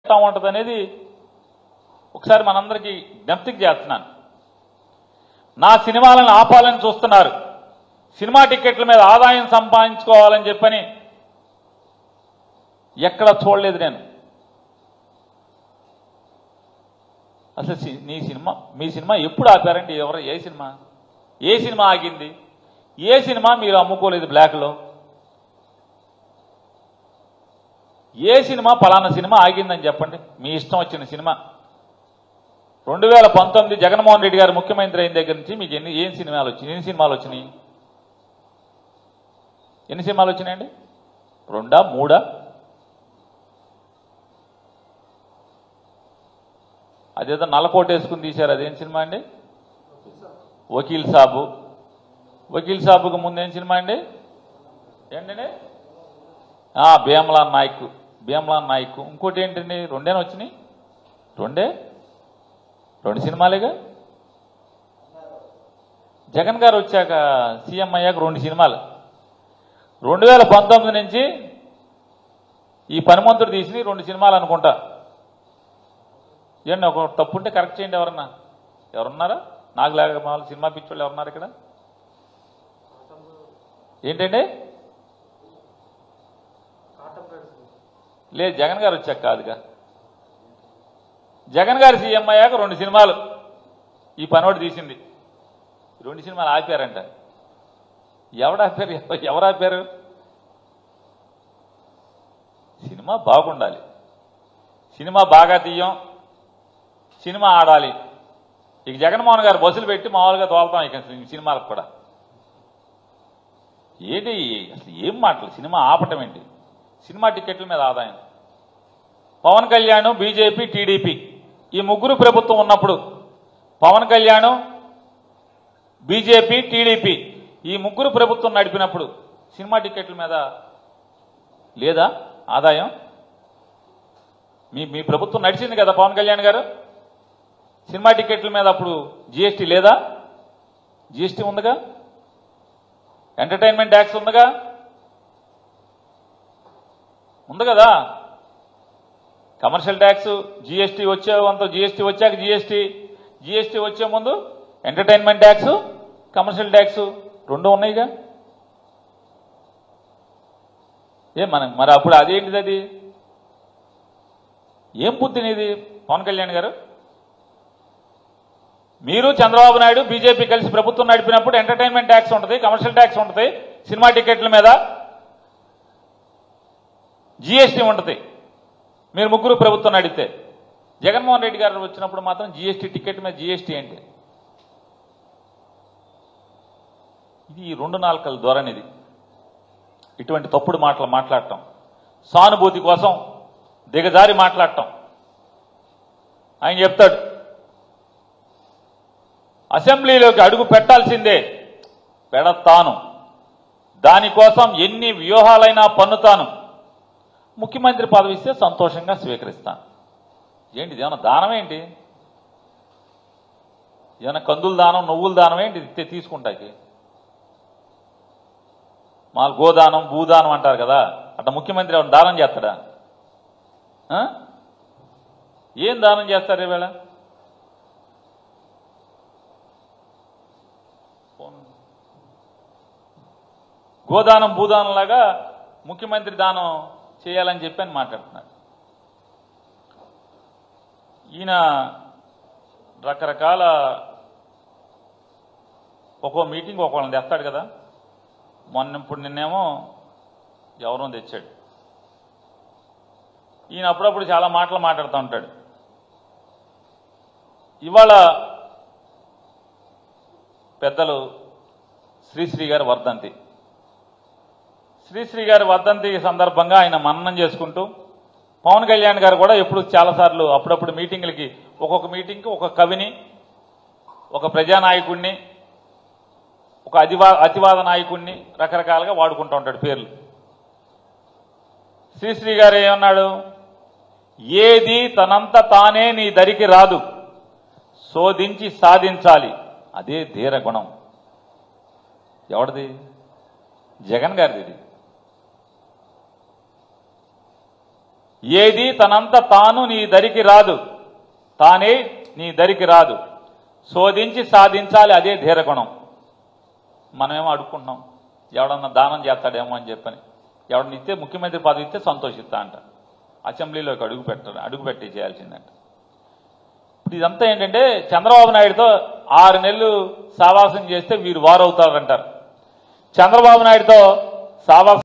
ఎట్లా ఉంటుంది అనేది ఒకసారి మనందరికీ జ్ఞప్తికి చేస్తున్నాను నా సినిమాలను ఆపాలని చూస్తున్నారు సినిమా టిక్కెట్ల మీద ఆదాయం సంపాదించుకోవాలని చెప్పని ఎక్కడ చూడలేదు నేను అసలు సి- నీ సినిమా మీ సినిమా ఎప్పుడు ఆపారండి ఎవరు ఏ సినిమా ఏ సినిమా ఆగింది ఏ సినిమా మీరు అమ్ముకోలేదు బ్లాక్లో ఏ సినిమా పలానా సినిమా ఆగిందని చెప్పండి మీ ఇష్టం వచ్చిన సినిమా రెండు వేల పంతొమ్మిది జగన్మోహన్ రెడ్డి గారు ముఖ్యమంత్రి అయిన దగ్గర నుంచి మీకు ఎన్ని ఏం సినిమాలు వచ్చినాయి ఎన్ని సినిమాలు వచ్చినాయి ఎన్ని సినిమాలు వచ్చినాయండి రెండా మూడా అదేదో నల్లకోట వేసుకుని తీశారు అదేం సినిమా అండి వకీల్ సాబు వకీల్ సాబుకు ముందు ఏం సినిమా అండి ఏంటండి ఆ, భీమలాన్ నాయక్ భీమలాన్ నాయక్ ఇంకోటి ఏంటండి రెండేనా వచ్చినాయి రెండే రెండు సినిమాలేగా జగన్ గారు వచ్చాక సీఎం అయ్యాక రెండు సినిమాలు రెండు వేల పంతొమ్మిది నుంచి ఈ పనిమంతుడు తీసి రెండు సినిమాలు అనుకుంటా ఏంటి ఒక తప్పు ఉంటే కరెక్ట్ చేయండి ఎవరన్నా ఎవరున్నారా నాకు లేక మామూలు సినిమా పిచ్చోళ్ళు ఎవరున్నారు ఇక్కడ ఏంటండి లేదు జగన్ గారు వచ్చాక కాదుగా జగన్ గారు సీఎం అయ్యాక రెండు సినిమాలు ఈ పనోడు తీసింది ఈ రెండు సినిమాలు ఆపారంట ఎవడు ఆపారు ఎవ- ఎవరు ఆపారు సినిమా బాగుండాలి సినిమా బాగా తీయం సినిమా ఆడాలి ఇక జగన్మోహన్ గారు బస్సులు పెట్టి మామూలుగా తోలుతాం ఇక సినిమాలకు కూడా ఏంటి అసలు ఏం మాటలు సినిమా ఆపటం ఏంటి సినిమా టికెట్ల మీద ఆదాయం పవన్ కళ్యాణ్ బీజేపీ టీడీపీ ఈ ముగ్గురు ప్రభుత్వం ఉన్నప్పుడు పవన్ కళ్యాణ్ బీజేపీ టీడీపీ ఈ ముగ్గురు ప్రభుత్వం నడిపినప్పుడు సినిమా టికెట్ల మీద లేదా ఆదాయం మీ మీ ప్రభుత్వం నడిచింది కదా పవన్ కళ్యాణ్ గారు సినిమా టికెట్ల మీద అప్పుడు జీఎస్టీ లేదా జీఎస్టీ ఉందిగా ఎంటర్టైన్మెంట్ ట్యాక్స్ ఉందిగా ఉంది కదా కమర్షియల్ ట్యాక్స్ జీఎస్టీ వచ్చే అంత జీఎస్టీ వచ్చాక జీఎస్టీ జీఎస్టీ వచ్చే ముందు ఎంటర్టైన్మెంట్ ట్యాక్స్ కమర్షియల్ ట్యాక్స్ రెండు ఉన్నాయిగా ఏ మనం మరి అప్పుడు అదేంటిది అది ఏం బుద్ధినిది పవన్ కళ్యాణ్ గారు మీరు చంద్రబాబు నాయుడు బీజేపీ కలిసి ప్రభుత్వం నడిపినప్పుడు ఎంటర్టైన్మెంట్ ట్యాక్స్ ఉంటుంది కమర్షియల్ ట్యాక్స్ ఉంటుంది సినిమా టికెట్ల మీద జీఎస్టీ ఉంటుంది మీరు ముగ్గురు ప్రభుత్వం నడిపితే జగన్మోహన్ రెడ్డి గారు వచ్చినప్పుడు మాత్రం జీఎస్టీ టికెట్ మీద జీఎస్టీ ఏంటి ఇది ఈ రెండు నాలుకల ధోరణిది ఇటువంటి తప్పుడు మాటలు మాట్లాడటం సానుభూతి కోసం దిగజారి మాట్లాడటం ఆయన చెప్తాడు అసెంబ్లీలోకి అడుగు పెట్టాల్సిందే పెడతాను దానికోసం ఎన్ని వ్యూహాలైనా పన్నుతాను ముఖ్యమంత్రి పదవి ఇస్తే సంతోషంగా స్వీకరిస్తాను ఏంటి ఇది ఏమైనా దానం ఏంటి ఏమైనా కందుల దానం నువ్వుల దానం ఏంటి ఇది తీసుకుంటాకి మా గోదానం భూదానం అంటారు కదా అట్లా ముఖ్యమంత్రి ఏమైనా దానం చేస్తాడా ఆ? ఏం దానం చేస్తారు ఈవేళ గోదానం భూదానం లాగా ముఖ్యమంత్రి దానం చేయాలని చెప్పి అని మాట్లాడుతున్నారు ఈయన రకరకాల ఒక్కో మీటింగ్ ఒక్కొక్కళ్ళని తెస్తాడు కదా మొన్న ఇప్పుడు నిన్నేమో ఎవరో తెచ్చాడు ఈయన అప్పుడప్పుడు చాలా మాటలు మాట్లాడుతూ ఉంటాడు ఇవాళ పెద్దలు శ్రీశ్రీ గారి వర్ధంతి శ్రీశ్రీ గారి వర్ధంతి సందర్భంగా ఆయన మన్ననం చేసుకుంటూ పవన్ కళ్యాణ్ గారు కూడా ఎప్పుడు చాలాసార్లు అప్పుడప్పుడు మీటింగులకి ఒక్కొక్క మీటింగ్కి ఒక కవిని ఒక ప్రజానాయకుడిని ఒక అతివా అతివాద నాయకుడిని రకరకాలుగా వాడుకుంటూ ఉంటాడు పేర్లు శ్రీశ్రీ గారు ఏమన్నాడు ఏది తనంత తానే నీ దరికి రాదు శోధించి సాధించాలి అదే ధీర గుణం ఎవరిది జగన్ గారిది ఇది ఏది తనంత తాను నీ దరికి రాదు తానే నీ దరికి రాదు శోధించి సాధించాలి అదే ధీరగుణం మనమేమో అడుక్కుంటున్నాం ఎవడన్నా దానం చేస్తాడేమో అని చెప్పని ఎవడన్నా ఇస్తే ముఖ్యమంత్రి పదవి ఇస్తే సంతోషిస్తా అంట అసెంబ్లీలోకి అడుగు పెట్టారు అడుగు పెట్టి చేయాల్సిందంట ఇప్పుడు ఇదంతా ఏంటంటే చంద్రబాబు నాయుడుతో ఆరు నెలలు సావాసం చేస్తే వీరు వారవుతారంటారు చంద్రబాబు నాయుడుతో సావాసం